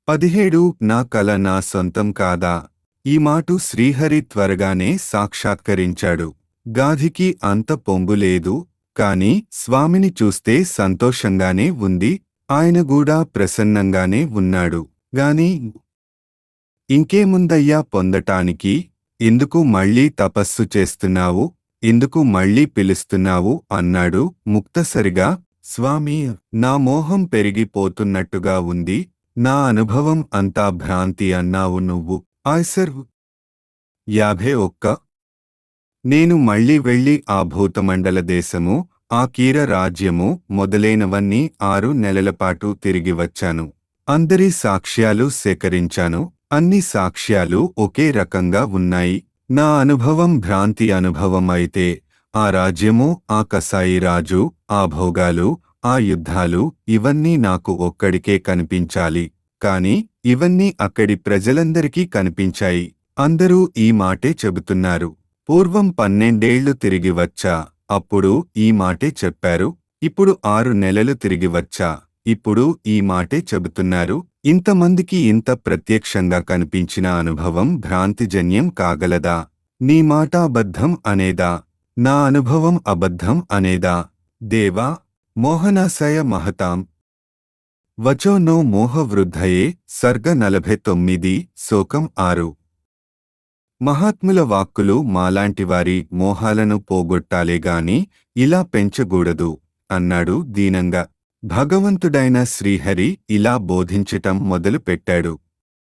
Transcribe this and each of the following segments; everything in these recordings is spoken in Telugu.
పదిహేడు నా కల నా సొంతం కాదా ఈ మాటు శ్రీహరి త్వరగానే సాక్షాత్కరించాడు గాధికి అంత పొంగులేదు కాని స్వామిని చూస్తే సంతోషంగానే ఉంది ఆయన కూడా ప్రసన్నంగానే ఉన్నాడు గాని ఇంకేముందయ్యా పొందటానికి ఎందుకు మళ్ళీ తపస్సు చేస్తున్నావు ఎందుకు మళ్ళీ పిలుస్తున్నావు అన్నాడు ముక్తసరిగా స్వామి నా మోహం పెరిగిపోతున్నట్టుగా ఉంది నా అనుభవం అంతా భ్రాంతి అన్నావు నువ్వు ఆయ్సర్ యాభై ఒక్క నేను మళ్ళీ వెళ్ళి ఆ భూతమండల దేశము ఆ కీర రాజ్యము మొదలైనవన్నీ ఆరు నెలలపాటు తిరిగి వచ్చాను అందరి సాక్ష్యాలు సేకరించాను అన్ని సాక్ష్యాలు ఒకే రకంగా ఉన్నాయి నా అనుభవం భ్రాంతి అనుభవం అయితే ఆ రాజ్యము ఆ కసాయి రాజు ఆ భోగాలు ఆ యుద్ధాలు ఇవన్నీ నాకు ఒక్కడికే కనిపించాలి కాని ఇవన్నీ అక్కడి ప్రజలందరికీ కనిపించాయి అందరూ ఈ మాటే చెబుతున్నారు పూర్వం పన్నెండేళ్లు తిరిగి వచ్చా అప్పుడు ఈ మాటే చెప్పారు ఇప్పుడు ఆరు నెలలు తిరిగి వచ్చా ఇప్పుడు ఈ మాటే చెబుతున్నారు ఇంతమందికి ఇంత ప్రత్యక్షంగా కనిపించిన అనుభవం భ్రాంతిజన్యం కాగలదా నీ మాట అబద్ధం అనేదా నా అనుభవం అబద్ధం అనేదా దేవా మోహనాశయ మహతాం వచో నో మోహవృద్ధయే సర్గ నలభై తొమ్మిది శోకం ఆరు మహాత్ముల వాక్కులు మాలాంటివారి మోహాలను పోగొట్టాలేగాని ఇలా పెంచకూడదు అన్నాడు దీనంగా భగవంతుడైన శ్రీహరి ఇలా బోధించటం మొదలుపెట్టాడు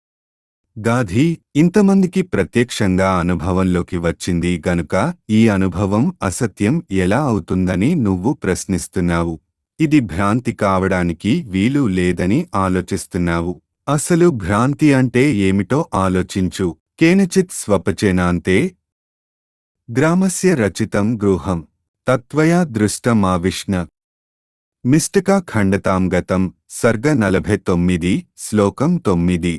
గాధి ఇంతమందికి ప్రత్యక్షంగా అనుభవంలోకి వచ్చింది గనుక ఈ అనుభవం అసత్యం ఎలా అవుతుందని నువ్వు ప్రశ్నిస్తున్నావు ఇది భ్రాంతి కావడానికి వీలు లేదని ఆలోచిస్తున్నావు అసలు భ్రాంతి అంటే ఏమిటో ఆలోచించు కేనచిత్ స్వపచేనాంతే గ్రామస్య రచితం గృహం తత్వయా దృష్టమావిష్ణ మిస్టికా ఖండతాం గతం సర్గ నలభై తొమ్మిది శ్లోకం తొమ్మిది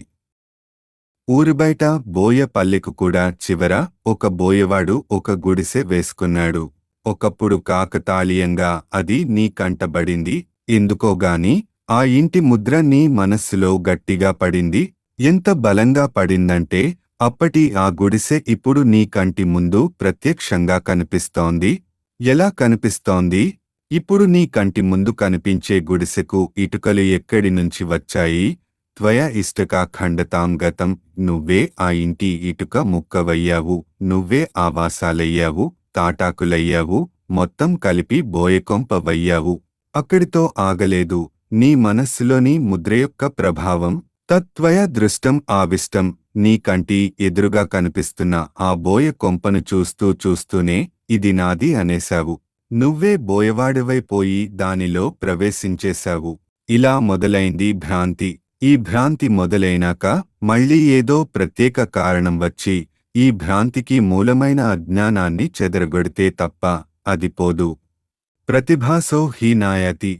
ఊరుబయట బోయ పల్లెకు కూడా చివర ఒక బోయవాడు ఒక గుడిసె వేసుకున్నాడు ఒకప్పుడు కాకతాళీయంగా అది నీ కంటబడింది ఎందుకోగాని ఆ ఇంటి ముద్ర నీ మనస్సులో గట్టిగా పడింది ఎంత బలంగా పడిందంటే అప్పటి ఆ గుడిసె ఇప్పుడు నీ కంటి ముందు ప్రత్యక్షంగా కనిపిస్తోంది ఎలా కనిపిస్తోంది ఇప్పుడు నీ కంటి ముందు కనిపించే గుడిసెకు ఇటుకలు ఎక్కడి నుంచి వచ్చాయి త్వయ ఇష్టక ఖండతాం గతం నువ్వే ఆ ఇంటి ఇటుక ముక్కవయ్యావు నువ్వే ఆవాసాలయ్యావు తాటాకులయ్యావు మొత్తం కలిపి బోయకొంపవయ్యావు అక్కడితో ఆగలేదు నీ మనస్సులోని ముద్ర యొక్క ప్రభావం తత్వయ దృష్టం ఆవిష్టం నీ కంటి ఎదురుగా కనిపిస్తున్న ఆ బోయ కొంపను చూస్తూ చూస్తూనే ఇది నాది అనేశావు నువ్వే బోయవాడివైపోయి దానిలో ప్రవేశించేశావు ఇలా మొదలైంది భ్రాంతి ఈ భ్రాంతి మొదలైనాక మళ్ళీ ఏదో ప్రత్యేక కారణం వచ్చి ఈ భ్రాంతికి మూలమైన అజ్ఞానాన్ని చెదరగొడితే తప్ప అది పోదు ప్రతిభాసో హీనాయతి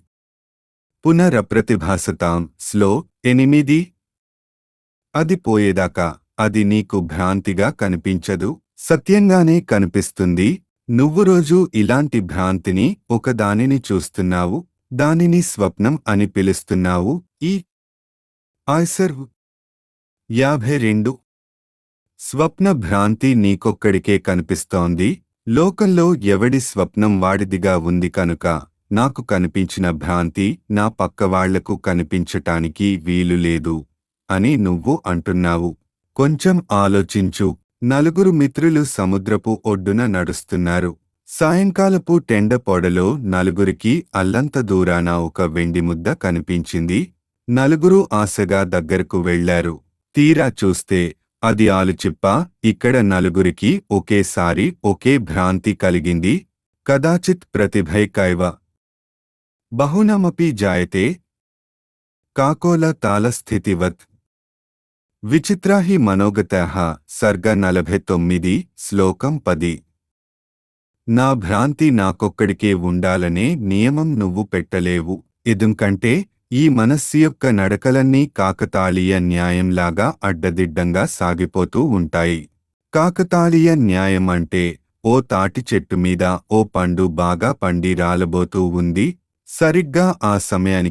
పునరప్రతిభాసతాం స్లో ఎనిమిది అది పోయేదాకా అది నీకు భ్రాంతిగా కనిపించదు సత్యంగానే కనిపిస్తుంది నువ్వు రోజు ఇలాంటి భ్రాంతిని ఒకదానిని చూస్తున్నావు దానిని స్వప్నం అని పిలుస్తున్నావు ఈ ఆయ్సర్ యాభై రెండు స్వప్న భ్రాంతి నీకొక్కడికే కనిపిస్తోంది లోకంలో ఎవడి స్వప్నం వాడిదిగా ఉంది కనుక నాకు కనిపించిన భ్రాంతి నా పక్కవాళ్లకు కనిపించటానికి వీలు లేదు అని నువ్వు అంటున్నావు కొంచెం ఆలోచించు నలుగురు మిత్రులు సముద్రపు ఒడ్డున నడుస్తున్నారు సాయంకాలపు టెండ పొడలో నలుగురికి అల్లంత దూరాన ఒక వెండి ముద్ద కనిపించింది నలుగురు ఆశగా దగ్గరకు వెళ్లారు తీరా చూస్తే అది ఆలుచిప్ప ఇక్కడ నలుగురికి ఒకేసారి ఒకే భ్రాంతి కలిగింది కదాచిత్ ప్రతిభైకైవ బహునమపి జాయతే కాకోల తాళస్థితివత్ విచిత్రాహి మనోగత సర్గ నలభై తొమ్మిది శ్లోకం పది నా భ్రాంతి నాకొక్కడికే ఉండాలనే నియమం నువ్వు పెట్టలేవు ఎందుకంటే ఈ మనస్సు యొక్క నడకలన్నీ కాకతాళీయ న్యాయంలాగా అడ్డదిడ్డంగా సాగిపోతూ ఉంటాయి కాకతాళీయ న్యాయం అంటే ఓ తాటి చెట్టు మీద ఓ పండు బాగా పండి రాలబోతూ ఉంది సరిగ్గా ఆ సమయానికి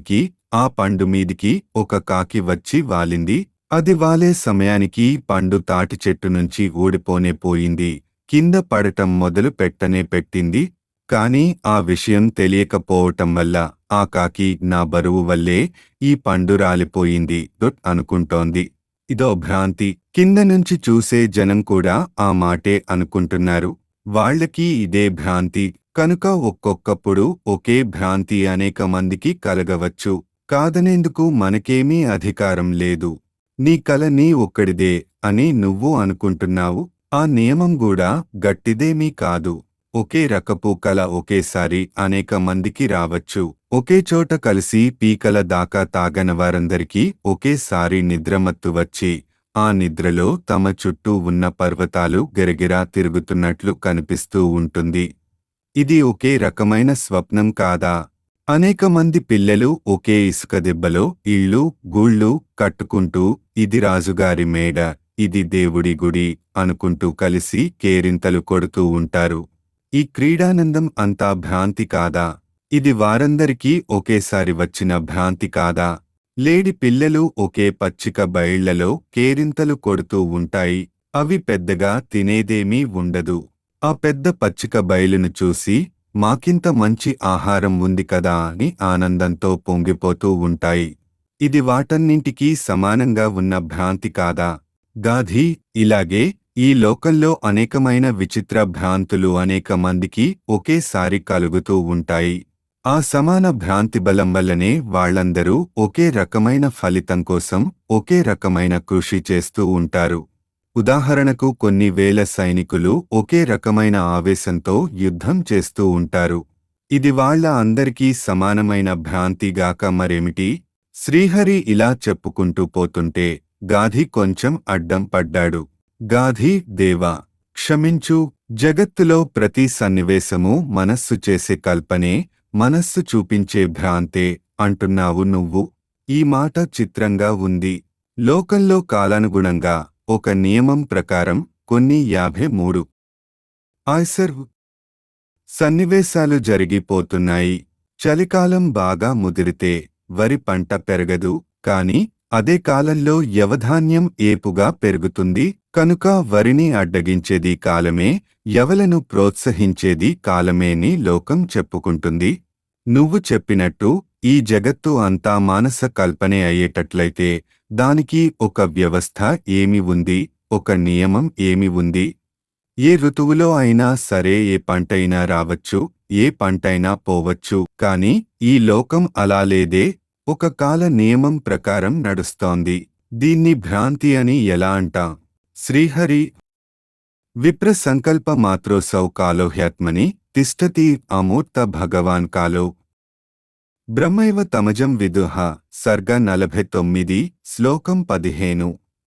ఆ పండు మీదికి ఒక కాకి వచ్చి వాలింది అది వాలే సమయానికి పండు తాటి చెట్టు నుంచి ఊడిపోనే పోయింది కింద పడటం మొదలు పెట్టనే పెట్టింది కాని ఆ విషయం తెలియకపోవటం వల్ల ఆ కాకి నా బరువు వల్లే ఈ పండు రాలిపోయింది దొట్ అనుకుంటోంది ఇదో భ్రాంతి కింద నుంచి చూసే జనం కూడా ఆ మాటే అనుకుంటున్నారు వాళ్ళకి ఇదే భ్రాంతి కనుక ఒక్కొక్కప్పుడు ఒకే భ్రాంతి అనేక మందికి కలగవచ్చు కాదనేందుకు మనకేమీ అధికారం లేదు నీ కల నీ ఒక్కడిదే అని నువ్వు అనుకుంటున్నావు ఆ నియమం కూడా గట్టిదేమీ కాదు ఒకే రకపు కల ఒకేసారి అనేక మందికి రావచ్చు ఒకే చోట కలిసి పీకల దాకా తాగన వారందరికీ ఒకేసారి నిద్రమత్తు వచ్చి ఆ నిద్రలో తమ చుట్టూ ఉన్న పర్వతాలు గిరగిరా తిరుగుతున్నట్లు కనిపిస్తూ ఉంటుంది ఇది ఒకే రకమైన స్వప్నం కాదా అనేక మంది పిల్లలు ఒకే ఇసుక దెబ్బలో ఇళ్ళు గూళ్ళు కట్టుకుంటూ ఇది రాజుగారి మేడ ఇది దేవుడి గుడి అనుకుంటూ కలిసి కేరింతలు కొడుతూ ఉంటారు ఈ క్రీడానందం అంతా భ్రాంతి కాదా ఇది వారందరికీ ఒకేసారి వచ్చిన భ్రాంతి కాదా లేడి పిల్లలు ఒకే పచ్చిక బయళ్లలో కేరింతలు కొడుతూ ఉంటాయి అవి పెద్దగా తినేదేమీ ఉండదు ఆ పెద్ద పచ్చిక బయలును చూసి మాకింత మంచి ఆహారం ఉంది కదా అని ఆనందంతో పొంగిపోతూ ఉంటాయి ఇది వాటన్నింటికీ సమానంగా ఉన్న భ్రాంతి కాదా గాధీ ఇలాగే ఈ లోకంలో అనేకమైన విచిత్ర భ్రాంతులు అనేక మందికి ఒకేసారి కలుగుతూ ఉంటాయి ఆ సమాన భ్రాంతి బలం వల్లనే వాళ్ళందరూ ఒకే రకమైన ఫలితం కోసం ఒకే రకమైన కృషి చేస్తూ ఉంటారు ఉదాహరణకు కొన్ని వేల సైనికులు ఒకే రకమైన ఆవేశంతో యుద్ధం చేస్తూ ఉంటారు ఇది వాళ్ళ అందరికీ సమానమైన భ్రాంతిగాక మరేమిటి శ్రీహరి ఇలా చెప్పుకుంటూ పోతుంటే గాధి కొంచెం అడ్డం పడ్డాడు గాధి దేవా క్షమించు జగత్తులో ప్రతి సన్నివేశము మనస్సు చేసే కల్పనే మనస్సు చూపించే భ్రాంతే అంటున్నావు నువ్వు ఈ మాట చిత్రంగా ఉంది లోకంలో కాలానుగుణంగా ఒక నియమం ప్రకారం కొన్ని యాభై మూడు ఆయ్సర్ సన్నివేశాలు జరిగిపోతున్నాయి చలికాలం బాగా ముదిరితే వరి పంట పెరగదు కాని అదే కాలంలో యవధాన్యం ఏపుగా పెరుగుతుంది కనుక వరిని అడ్డగించేది కాలమే యవలను ప్రోత్సహించేది కాలమేని లోకం చెప్పుకుంటుంది నువ్వు చెప్పినట్టు ఈ జగత్తు అంతా మానస కల్పనే అయ్యేటట్లయితే దానికి ఒక వ్యవస్థ ఏమి ఉంది ఒక నియమం ఏమి ఉంది ఏ ఋతువులో అయినా సరే ఏ పంటైనా రావచ్చు ఏ పంటైనా పోవచ్చు కాని ఈ లోకం అలా లేదే ఒక కాల నియమం ప్రకారం నడుస్తోంది దీన్ని భ్రాంతి అని ఎలా అంటాం శ్రీహరి విప్ర సంకల్ప మాత్రోసౌ కాలో హ్యాత్మని తిష్టతి అమూర్త భగవాన్ కాలో బ్రహ్మైవ తమజం విదుహ సర్గ నలభై తొమ్మిది శ్లోకం పదిహేను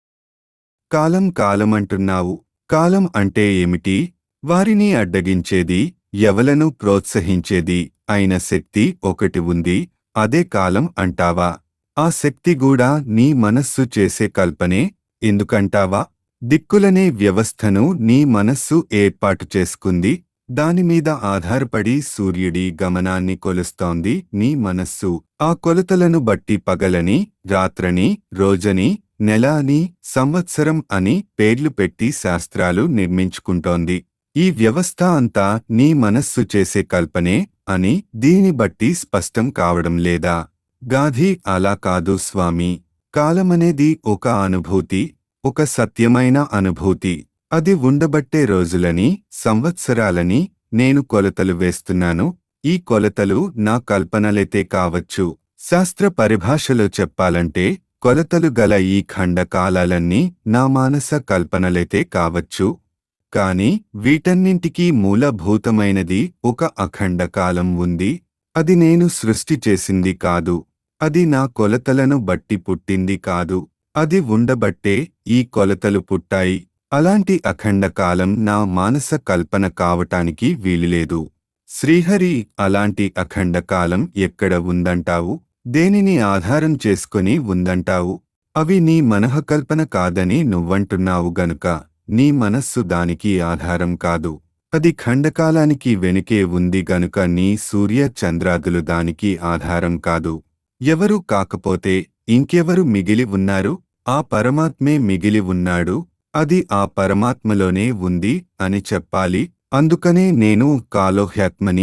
కాలం కాలమంటున్నావు కాలం అంటే ఏమిటి వారిని అడ్డగించేది ఎవలను ప్రోత్సహించేది అయిన శక్తి ఒకటి ఉంది అదే కాలం అంటావా ఆ శక్తి కూడా నీ మనస్సు చేసే కల్పనే ఎందుకంటావా దిక్కులనే వ్యవస్థను నీ మనస్సు ఏర్పాటు చేసుకుంది దానిమీద ఆధారపడి సూర్యుడి గమనాన్ని కొలుస్తోంది నీ మనస్సు ఆ కొలతలను బట్టి పగలని రాత్రని రోజని నెల అని సంవత్సరం అని పేర్లు పెట్టి శాస్త్రాలు నిర్మించుకుంటోంది ఈ వ్యవస్థ అంతా నీ మనస్సు చేసే కల్పనే అని దీని బట్టి స్పష్టం కావడం లేదా గాధి అలా కాదు స్వామి కాలమనేది ఒక అనుభూతి ఒక సత్యమైన అనుభూతి అది ఉండబట్టే రోజులని సంవత్సరాలని నేను కొలతలు వేస్తున్నాను ఈ కొలతలు నా కల్పనలైతే కావచ్చు శాస్త్ర పరిభాషలో చెప్పాలంటే కొలతలు గల ఈ ఖండకాలన్నీ నా మానస కల్పనలైతే కావచ్చు కాని వీటన్నింటికీ మూలభూతమైనది ఒక అఖండ కాలం ఉంది అది నేను సృష్టి చేసింది కాదు అది నా కొలతలను బట్టి పుట్టింది కాదు అది ఉండబట్టే ఈ కొలతలు పుట్టాయి అలాంటి అఖండ కాలం నా మానస కల్పన కావటానికి వీలులేదు శ్రీహరి అలాంటి అఖండ కాలం ఎక్కడ ఉందంటావు దేనిని ఆధారం చేసుకుని ఉందంటావు అవి నీ మనహకల్పన కాదని నువ్వంటున్నావు గనుక నీ మనస్సు దానికి ఆధారం కాదు అది ఖండకాలానికి వెనుకే ఉంది గనుక నీ సూర్య చంద్రాదులు దానికి ఆధారం కాదు ఎవరు కాకపోతే ఇంకెవరు మిగిలి ఉన్నారు ఆ పరమాత్మే మిగిలి ఉన్నాడు అది ఆ పరమాత్మలోనే ఉంది అని చెప్పాలి అందుకనే నేను కాలోహ్యాత్మని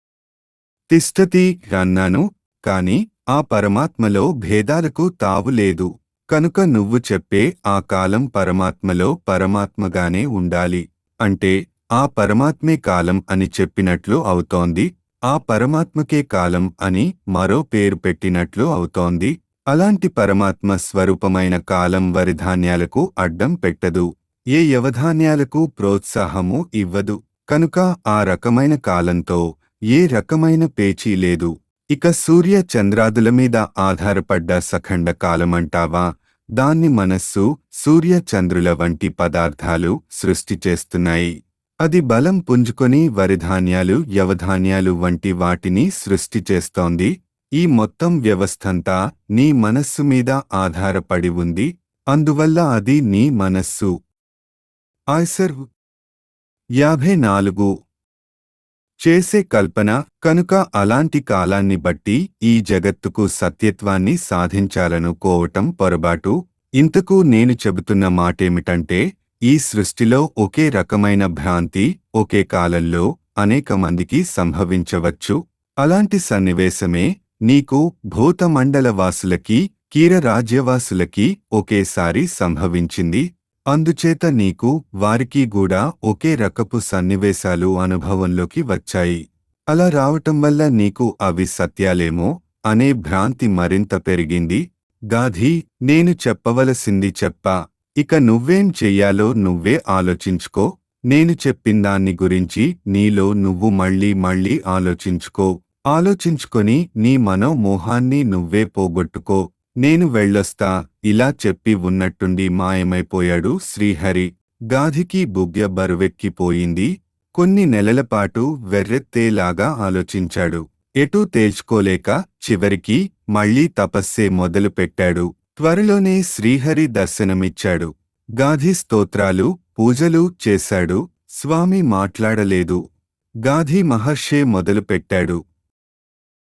తిష్టతి అన్నాను కాని ఆ పరమాత్మలో భేదాలకు తావు లేదు కనుక నువ్వు చెప్పే ఆ కాలం పరమాత్మలో పరమాత్మగానే ఉండాలి అంటే ఆ పరమాత్మే కాలం అని చెప్పినట్లు అవుతోంది ఆ పరమాత్మకే కాలం అని మరో పేరు పెట్టినట్లు అవుతోంది అలాంటి పరమాత్మ స్వరూపమైన కాలం వరిధాన్యాలకు అడ్డం పెట్టదు ఏ యవధాన్యాలకు ప్రోత్సాహము ఇవ్వదు కనుక ఆ రకమైన కాలంతో ఏ రకమైన పేచీ లేదు ఇక సూర్య చంద్రాదుల మీద ఆధారపడ్డ సఖండ కాలమంటావా దాన్ని మనస్సు సూర్య చంద్రుల వంటి పదార్థాలు సృష్టి చేస్తున్నాయి అది బలం పుంజుకొని వరిధాన్యాలు యవధాన్యాలు వంటి వాటిని సృష్టి చేస్తోంది ఈ మొత్తం వ్యవస్థంతా నీ మనస్సు మీద ఆధారపడి ఉంది అందువల్ల అది నీ మనస్సు ఆయ్సర్ యాభై నాలుగు చేసే కల్పన కనుక అలాంటి కాలాన్ని బట్టి ఈ జగత్తుకు సత్యత్వాన్ని సాధించాలనుకోవటం పొరబాటు ఇంతకు నేను చెబుతున్న మాటేమిటంటే ఈ సృష్టిలో ఒకే రకమైన భ్రాంతి ఒకే కాలంలో అనేక మందికి సంభవించవచ్చు అలాంటి సన్నివేశమే నీకు భూతమండలవాసులకి కీరరాజ్యవాసులకి ఒకేసారి సంభవించింది అందుచేత నీకు వారికి కూడా ఒకే రకపు సన్నివేశాలు అనుభవంలోకి వచ్చాయి అలా రావటం వల్ల నీకు అవి సత్యాలేమో అనే భ్రాంతి మరింత పెరిగింది గాధీ నేను చెప్పవలసింది చెప్పా ఇక నువ్వేం చెయ్యాలో నువ్వే ఆలోచించుకో నేను చెప్పిందాన్ని గురించి నీలో నువ్వు మళ్ళీ మళ్ళీ ఆలోచించుకో ఆలోచించుకొని నీ మనోమోహాన్ని నువ్వే పోగొట్టుకో నేను వెళ్ళొస్తా ఇలా చెప్పి ఉన్నట్టుండి మాయమైపోయాడు శ్రీహరి గాధికి బుగ్గ బరువెక్కిపోయింది కొన్ని నెలలపాటు వెర్రెత్తేలాగా ఆలోచించాడు ఎటూ తేల్చుకోలేక చివరికి మళ్లీ తపస్సే మొదలుపెట్టాడు త్వరలోనే శ్రీహరి దర్శనమిచ్చాడు గాధి స్తోత్రాలు పూజలు చేశాడు స్వామి మాట్లాడలేదు గాధి మహర్షే మొదలుపెట్టాడు